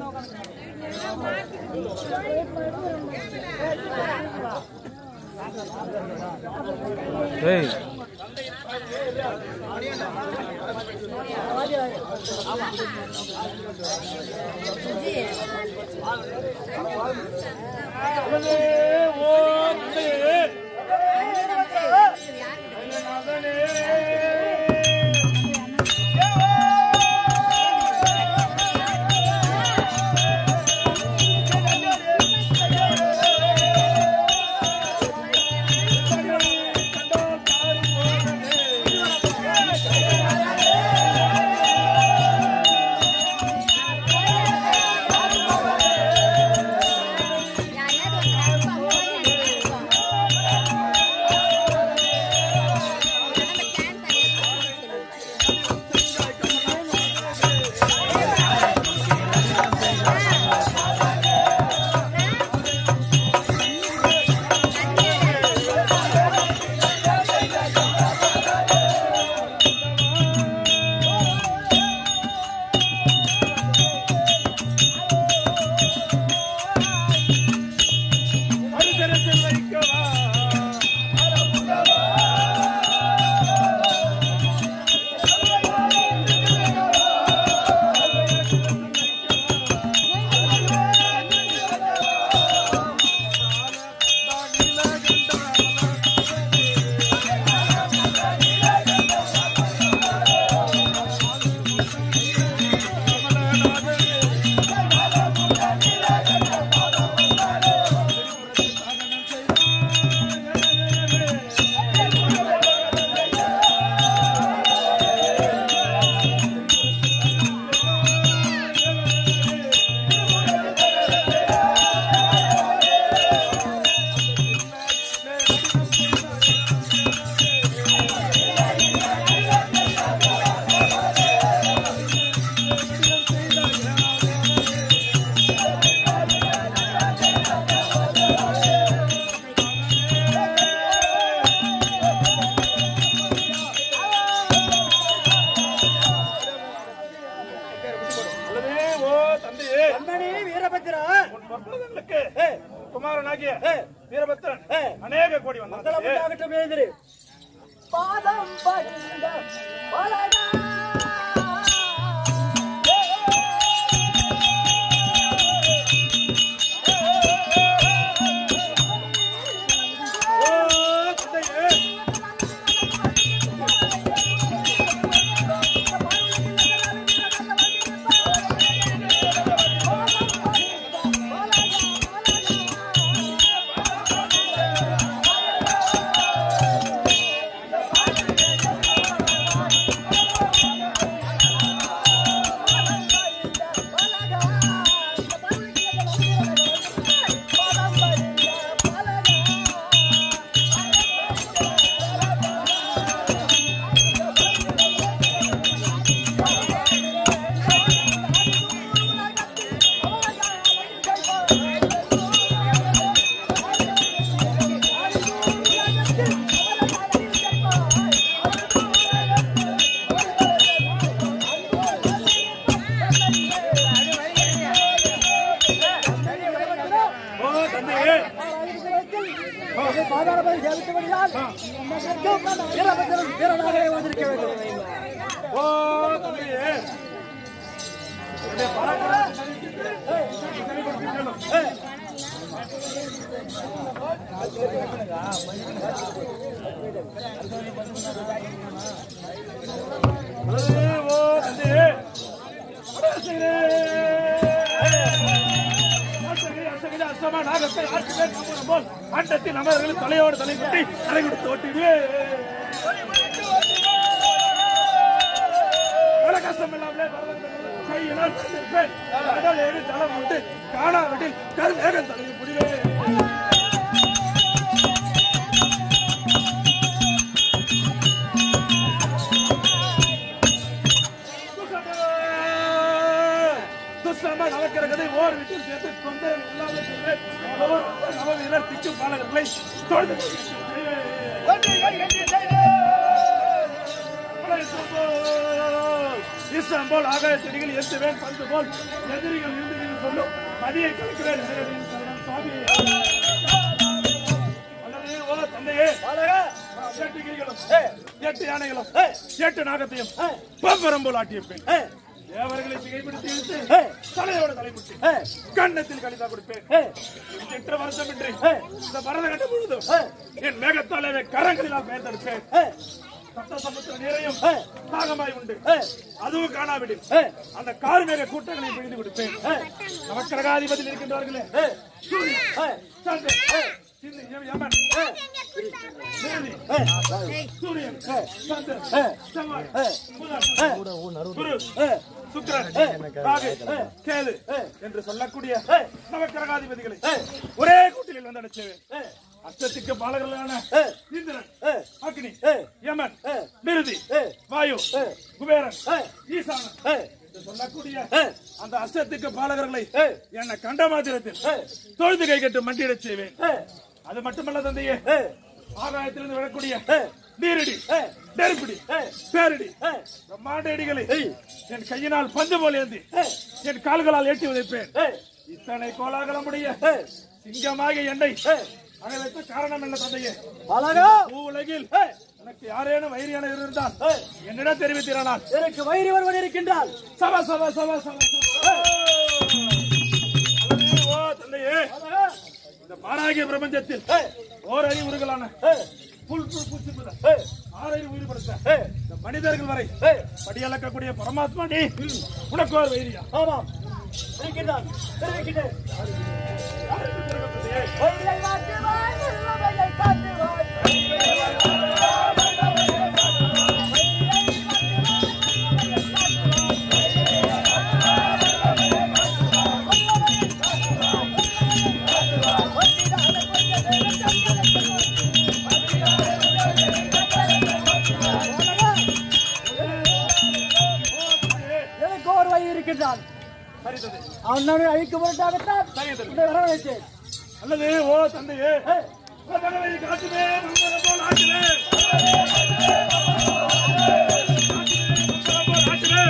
ஏய் அல்லவே ஓ தந்தையே அம்மணி வீரபத்ரா உன் பொற்புதங்களுக்கு குமாரனாகிய வீரபத்ரன் அநேக கோடி வந்தான் மங்களமுண்டாகட்டும் எழுதிரு பாதம் பணிந்த பலனா ஓ தந்தையே ஓ தந்தையே பாதாளபதி செலுத்தபடியால் வீரபத்ரன் வீரனாகவே வந்திருக்க வேண்டும் ஓ தந்தையே உன்னை பாராட்டுகிறேன். அல்லவே ஓ தந்தையே அரசரே! அரசரே, அரசரே, அசமா நாகத்தை ஆட்சிமே கம்புறம் போல் ஆட்டத்தில் அமரர்கள் தலையோடு தலை கட்டி அரை கொடுத்து ஓட்டிடுவே கஷ்டம் இல்லாமலே கையினால் இருப்பேன் கடல் ஏறி தளம் உண்டு காணாவிட்டில் கருவேகம் தலையை முடிவேன் துஷ்டமா நடக்கிற கதை ஓர் வீட்டில் சேர்த்து கொண்டு இல்லாமல் செய்வேன் ஓர் நவ வீரர் திக்கு பாலகர்களை தொழுது இஸ்லாம் போல் ஆகாய செடிகள் எத்துவேன் பந்து போல் எதிரிகள் இருந்து மதியை கலக்கிறேன் நேரடியின் சரணம் சுவாமி அல்லது ஓ தந்தையே பாலகா எட்டு கிரிகளும் ஏ எட்டு யானைகளும் ஏ எட்டு நாகத்தையும் ஏ பம்பரம்போல் ஆட்டிய பெண் ஏ தேவர்களை சிகைப்பிடித்து இழுத்து ஏ தலையோட தலைமுட்டி ஏ கண்ணத்தில் கலிதா கொடுப்பேன் ஏ எட்டு வருஷம் இன்றி ஏ இந்த பரத கட்ட முழுதும் ஏ என் மேகத்தாலே கரங்களினால் பெயர்த்தெடுப்பேன் ஏ சப்த சமுத்திர நீரையும் ஏ தாகமாய் உண்டு ஏ அதுவும் காணாவிடில் ஏ அந்த கார் மேக கூட்டங்களை பிடித்து கொடுப்பேன் ஏ நவக்கிரகாதிபதியில் இருக்கின்றார்களே ஏ சூரியன் ஏ சந்திரன் சிந்து, யம- யமன் பூமி, ஏ சூரியன் சந்திரன் ஏ செவ்வாய் ஏ புதன் குரு ஏ சுக்கிரன் ராகு கேது என்று சொல்லக்கூடிய ஏ. நவக்கிரகாதிபதிகளை ஏ ஒரே கூட்டில் வந்து அடைச்சேன் ஏ அஷ்டத்துக்கு பாலகர்களான ஏ இந்திரன் ஏ அக்னி ஏ யமன் ஏ நிருதி ஏ வாயு ஏ குபேரன் ஏ ஈசானன் ஏ என்று சொல்லக்கூடிய ஏ அந்த அஷ்டத்துக்கு பாலகர்களை ஏ என்னை கண்ட மாத்திரத்தில் ஏ தொழுது கை கட்டு மண்டியிடச் செய்வேன் ஏ அது மட்டுமல்ல தந்தையே ஏ ஆகாயத்திலிருந்து விழக்கூடிய ஏ நீரடி ஏ நெருப்பிடி ஏ பேரடி ஏ பிரம்மாண்ட இடிகளை ஏய் என் கையினால் பந்து போல் ஏந்தி ஏ என் கால்களால் ஏற்றி உதைப்பேன் ஏ இத்தனை கோலாகலமுடைய ஏ சிங்கமாக என்னை ஏ அக வைத்த காரணம் என்ன தந்தையே பாலகா பூ உலகில் ஏ எனக்கு யாரேனும் வைரியான இருந்தால் ஏ என்னிடம் தெரிவித்திரானால் எனக்கு வயிறு ஒருவன் இருக்கின்றான் சபா சபா சபா சபா சபா அல்லது, ஓ தந்தையே பாலகா இந்த மாறாகிய பிரபஞ்சத்தில் ஏ ஓரறி உருகலான ஏ புல் புல் பூச்சி புதா ஏ ஆறறி உயிர் படுத்த ஏ இந்த மனிதர்கள் வரை ஏ படியளக்கக்கூடிய பரமாத்மா நீ உனக்கு ஒரு வைரியா ஆமாம் இருக்கின்றான் இருக்கின்றேன் யாருக்கு தெரியும் தந்தையே? வயிறை மாற்றுவான் உள்ளவையை காட்டுவான் எனக்கு ஒரு வழி இருக்கின்றான் சரி தந்தை அவனோடு அழிக்க பொருட்டாகத்தான் சரி தந்தை உன்னை வரவழைத்தேன் அல்லது ஓ தந்தையே ஏ, உலகங்களை காட்டுவே மங்களம் போல் ஆட்டுவே மங்களம் போல் ஆட்டுவே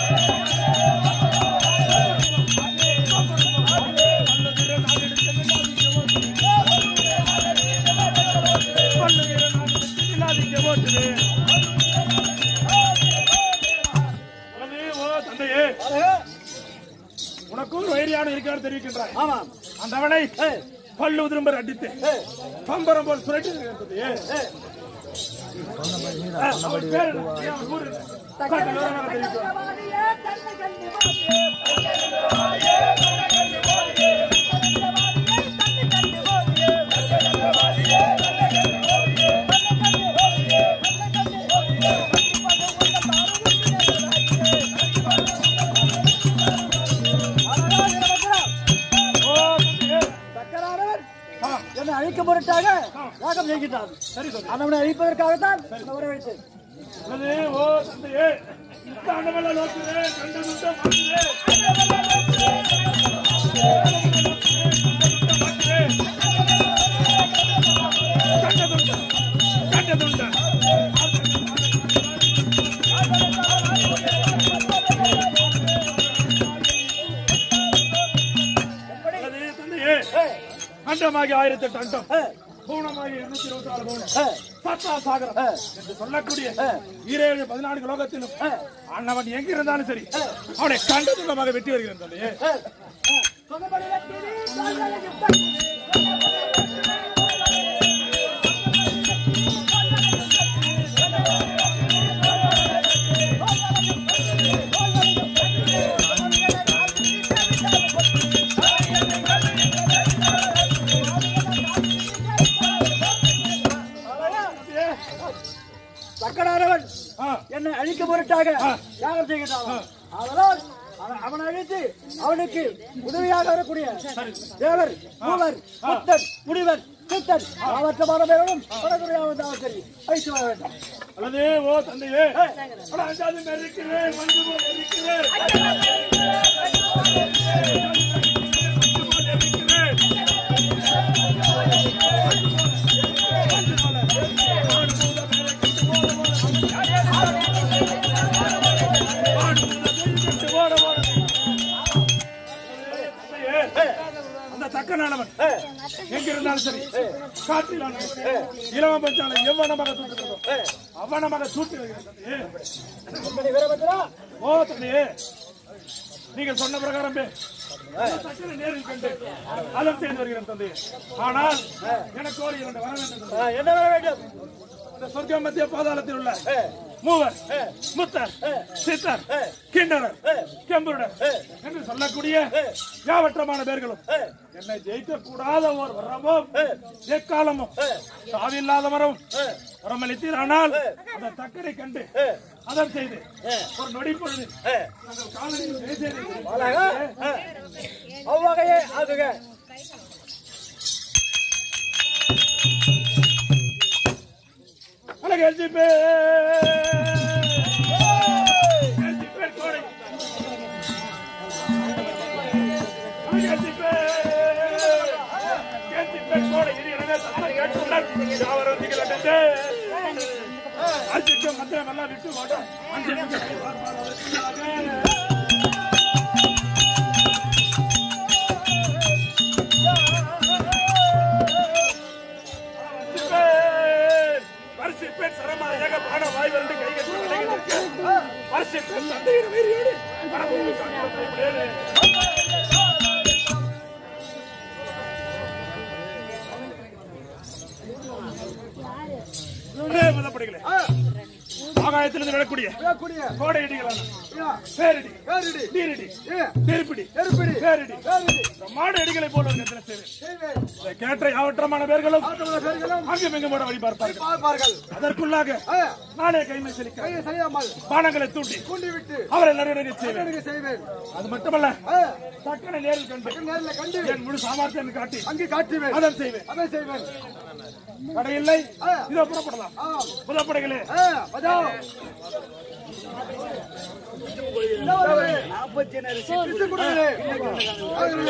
பல்லுகிற நாடெடுத்து பல்லுகிற நாடெடுத்து நிலாதிக்க ஓட்டுவே அல்லது ஓ தந்தையே பாலகா, உனக்கும் வைரியான இருக்கான்னு தெரிவிக்கின்றாய் ஆமாம் அந்தவனை ஏ, பல்லு உதிரம்பர் அடித்து ஏ, பம்பரம் போல் சுரட்டி இருந்தது ஏ, அவன் பேர் என்ன? ஏன் அவன் ஊர் என்ன? காட்டு விவரமாக தெரிவிக்கும். ஓ, தந்தையே. சக்கரானவர் ஆ, என்னை அழிக்க பொருட்டாக யாகம் செய்கின்றான் சரி தந்தை. அவனை அழிப்பதற்காகத்தான் உன்னை வரவழைத்தேன் அல்லது, ஓ தந்தையே, இந்த அண்டவெல்ல நோக்குவே, கண்டதுண்ட மாற்றுவே. கண்டதுண்ட மாற்றுவே. கண்டதுண்ட, கண்டதுண்ட. அல்லது, தந்தையே, ஏ, அண்டமாகி ஆயிரத்தி எட்டு அண்டம் ஏ, பூணமாகி இருநூத்தி இருபத்தி ஆறு பூணம் ஏ, சத்தா சாகரம் ஏ, என்று சொல்லக்கூடிய ஏ, ஈரேழு பதினான்கு லோகத்திலும் ஏ, அண்ணவன் எங்க இருந்தாலும் சரி அவனை கண்டதுள்ளமாக வெட்டி வருகிறேன் தந்தையே ஏ, ஏ. சொன்னபடி வெற்றினி, கால்களை தட்டி. தந்தையே, சக்கரானவன் ஆ, என்னை அழிக்க பொருட்டாக ஆ. யாகம் செய்கின்றான் அதனால் அவன் அவனை அழித்து அவனுக்கு உதவியாக வரக்கூடிய தேவர் மூவர் புத்தர் முனிவர் சித்தர் அவற்றமான பேரும் படகுறையாக வந்தாலும் சரி அழித்து வர வேண்டும் அல்லது ஓ தந்தையே அட, அஞ்சாது மெரிக்கிறேன் மஞ்சு போல் எரிக்கிறேன் அந்த தக்கனானவன் எங்க இருந்தாலும் சரி காற்றிலானவன் இளவம் பஞ்சாலை எவ்வளமாக தூட்டுகிறதோ அவனமாக தூட்டி வருகிறது தந்தையே. வீரபத்ரா ஓ தந்தையே நீங்கள் சொன்ன பிரகாரம் சக்கரை நேரில் கண்டு அலம் செய்து வருகிறேன் தந்தையே ஆனால் எனக்கு ஒரு இரண்டு வர வேண்டும் தந்தையே. ஆ, என்ன வர வேண்டும் இந்த சொர்க்க மத்திய பாதாளத்தில் உள்ள மூவர் முத்தர் சித்தர் கிண்ணறர் கெம்புருடர் என்று சொல்லக்கூடிய யாவற்றமான பேர்களும் என்னை ஜெயிக்க கூடாத ஒரு வரமும் எக்காலமும் சாவில்லாத மரம் வரமளித்தீர் ஆனால் அந்த தக்கரை கண்டு அதன் செய்து ஒரு நொடி பொழுது நாங்கள் காலனியில் பேசியதை அழகா ஆ. அவ்வகையே ஆகுக அழகு எல்ஜி பே எல்ஜி பே கோடை அழகு எல்ஜி பே எல்ஜி பே கோடை இது எனவே தன்னை கேட்டுள்ளனர் யாவரும் நீங்கள் அடைந்து அர்ஜிக்கும் மந்திரம் எல்லாம் விட்டு வாட்டும் அஞ்சு வரிசைப்பேன் சரமாரியாக பாட வாய் வறண்டு கை கட்டி வணங்கி நிற்க. வரிசைப்பேன் தந்தையின் வீரியோடு பரபூமி காண்பதை விடேனே. ஒரே மதப்படிகளே. ஆகாயத்திலிருந்து விழக்கூடிய கூடிய கோடை இடிகளான பேரிடி பேரிடி நீரிடி ஏ, நெருப்பிடி நெருப்பிடி பேரிடி பேரிடி மாடு அடிகளை போல ஒரு எத்தனை செய்வேன் செய்வேன் இதை கேட்ட யாவற்றமான பேர்களும் ஆட்டமுள்ள பேர்களும் அங்கும் இங்கும் கூட வழி பார்ப்பார்கள் பார்ப்பார்கள் அதற்குள்ளாக ஆ, நானே கைமை செலுத்த கையை செய்யாமல் பானங்களை தூண்டி கூண்டி விட்டு அவரை நடுநடை செய்வேன் எனக்கு செய்வேன் அது மட்டுமல்ல ஆ, தக்கனை நேரில் கண்டு நேரில் கண்டு என் முழு சாமர்த்தியம் காட்டி அங்கே காட்டுவேன் அதன் செய்வேன் அதை செய்வேன் தடையில்லை ஆ. இதோ புறப்படலாம் ஆ, புறப்படுகளே ஆ, பஜாவ். பிடிச்சு கொடுங்களே. அவர்களே.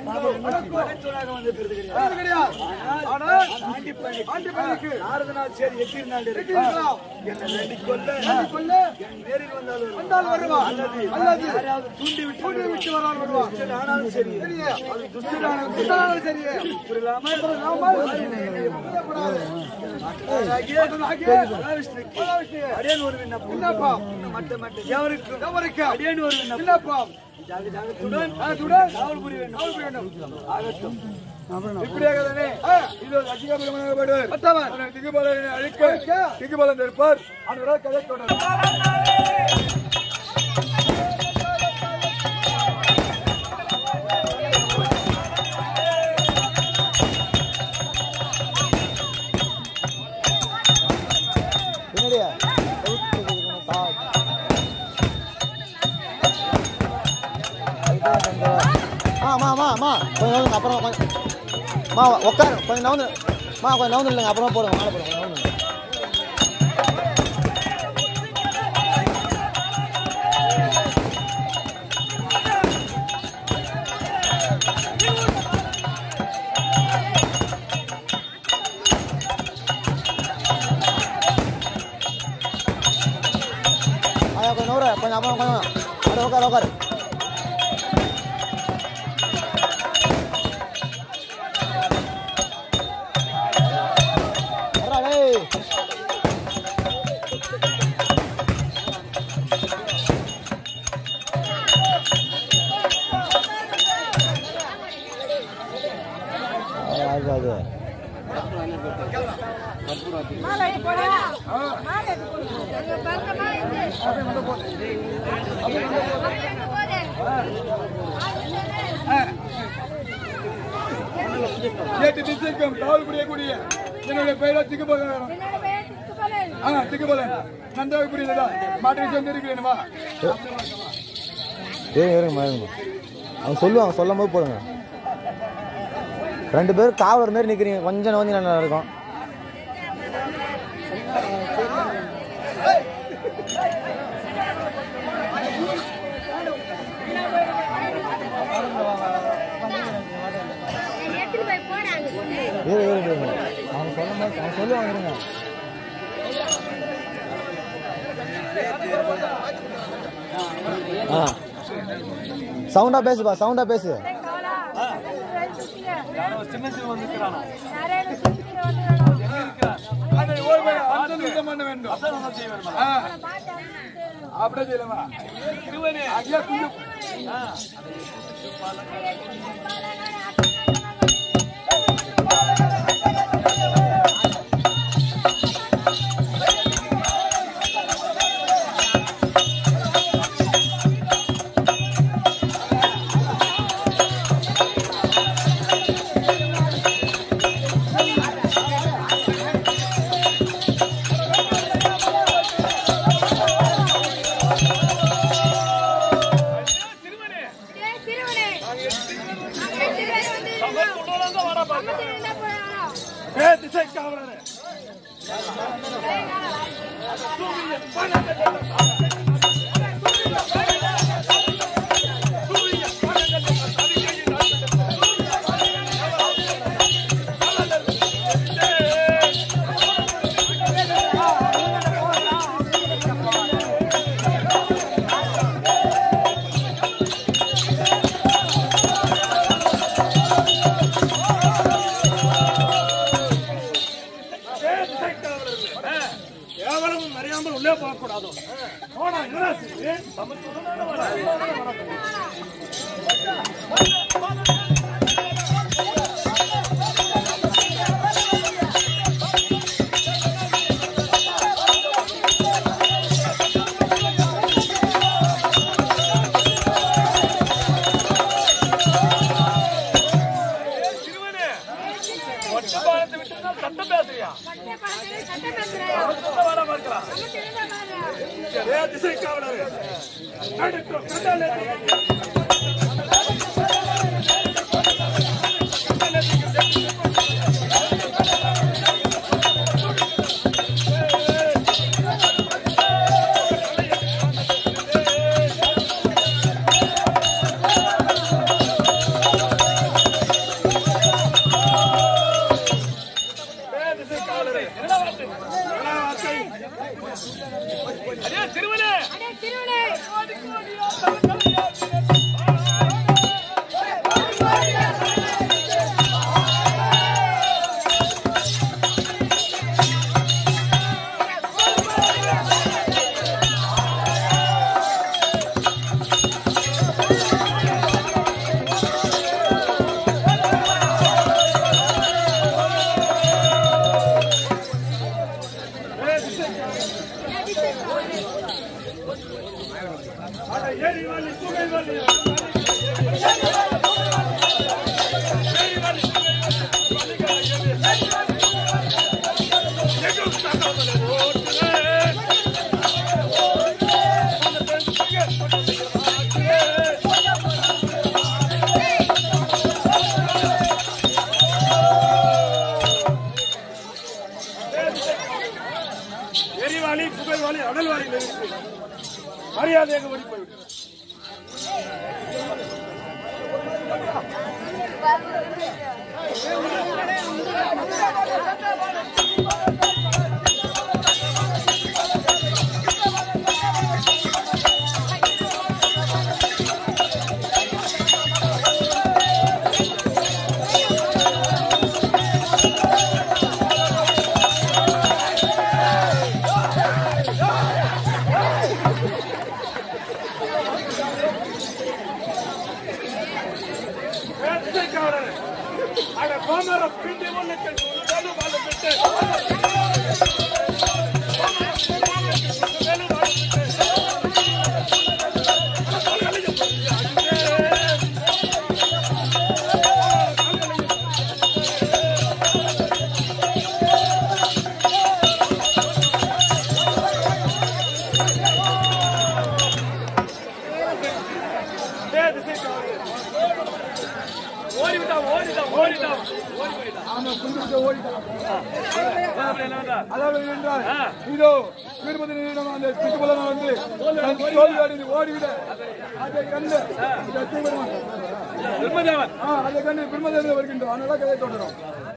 அது கிடையாது. ஆனால் ஆண்டிப்பள்ளிக்கு எட்டியிருக்கலாம். வேண்டிக் கொள்ள வந்தால் வருவான். அல்லது தூண்டி விட்டு வரால் வருவான். சரியே. துஷ்டனானாலும் சரியே. இப்படில்லாமல் புரியக்கூடாது. ஆகிய மகாவிஷ்ணுக்கு விண்ணப்பம். எவருக்கு? விண்ணப்பம். அதுடன் காவல் புரிய வேண்டும். ஆகட்டும். இப்படியாக தானே ஆ, இது அதிகபலமானவர் மற்றவன் திகுபலனை அழிக்க திகுபலன் இருப்பார் அவரால் கதை தொடரும் ஆமா ஆமா ஆமா கொஞ்சம் நவுந்துங்க அப்புறம் கொஞ்சம் மா உட்காரு கொஞ்சம் நவுந்து மா கொஞ்சம் நவுந்து இல்லைங்க அப்புறமா போடுங்க மேலே போடுங்க நவுந்துங்க ஆயா கொஞ்சம் நவுற கொஞ்சம் அப்புறம் கொஞ்சம் அப்படியே உட்காரு உட்காரு வர்றா டேய் அது அது எட்டு திசைக்கும் காவல் புரியக்கூடிய என்னுடைய பெயரோ திகுபலன் ஆ திகுபலன் நன்றாக புரியுதா மாட்டு விஷயம் இருக்கிறேனுமா ஏய் இருங்க இருங்க அவன் சொல்லுவாங்க சொல்லும் போது போடுங்க ரெண்டு பேரும் காவலர் மாதிரி நிற்கிறீங்க கொஞ்சம் வந்து நல்லா இருக்கும் இரு இரு இருங்க அவன் சொல்லும் போது அவன் சொல்லுவாங்க இருங்க ஆ சவுண்டா பேசுப்பா சவுண்டா பேசு அதை ஓய்வு அந்த நிமிடம் பண்ண வேண்டும் ஆ, அப்படியே செய்யலாமா ஐயா குஞ்சு ஏ திசை காவலரே ஏ திசை காவலரே கேவலமும் அறியாமல் உள்ளே போகக்கூடாது போனா யுவராசி சமத்துவமான வர சிறுவனே ஒட்டப்பாலத்தை விட்டு சட்டம் பேசுறியா வர பார்க்கலாம் ஏ திசை காவலரே அடுத்தோம் கண்டாலே ஏ திசை காவலரே என்ன வார்த்தை என்ன வார்த்தை அதே சிறுவனே ஏ திசை அட ஏறி வாலி புகை வாலி ஏறி வாலி புகை வாலி எங்கும் தகவல் ஓட்டுவே அந்த பெண் புகை எரிவாளி புகைவாளி அனல்வாளி இருக்கு மரியாதையாக ஓடி போய்விடு வேட்டைக்காரர் அட கோமர பிண்டி ஒண்ணுக்கு வேலு வாழ விட்டு வேலு வாழ விட்டு ஓடிவிட்டா ஓடிட்டா ஓடிட்டா ஓடி போயிட்டா ஆமா குண்டு ஓடிட்டான் என்னடா அதாவது என்றால் இதோ திருப்பதி நிமிடம் அந்த சிட்டுபலன் வந்து தன் தோல்வி அடைந்து ஓடிவிட அதை கண்டு இந்த தூவரவன், திருமதேவன் ஆ, அதை கண்டு பிரம்மதேவன் வருகின்றோம் அதனால கதை தொடரும்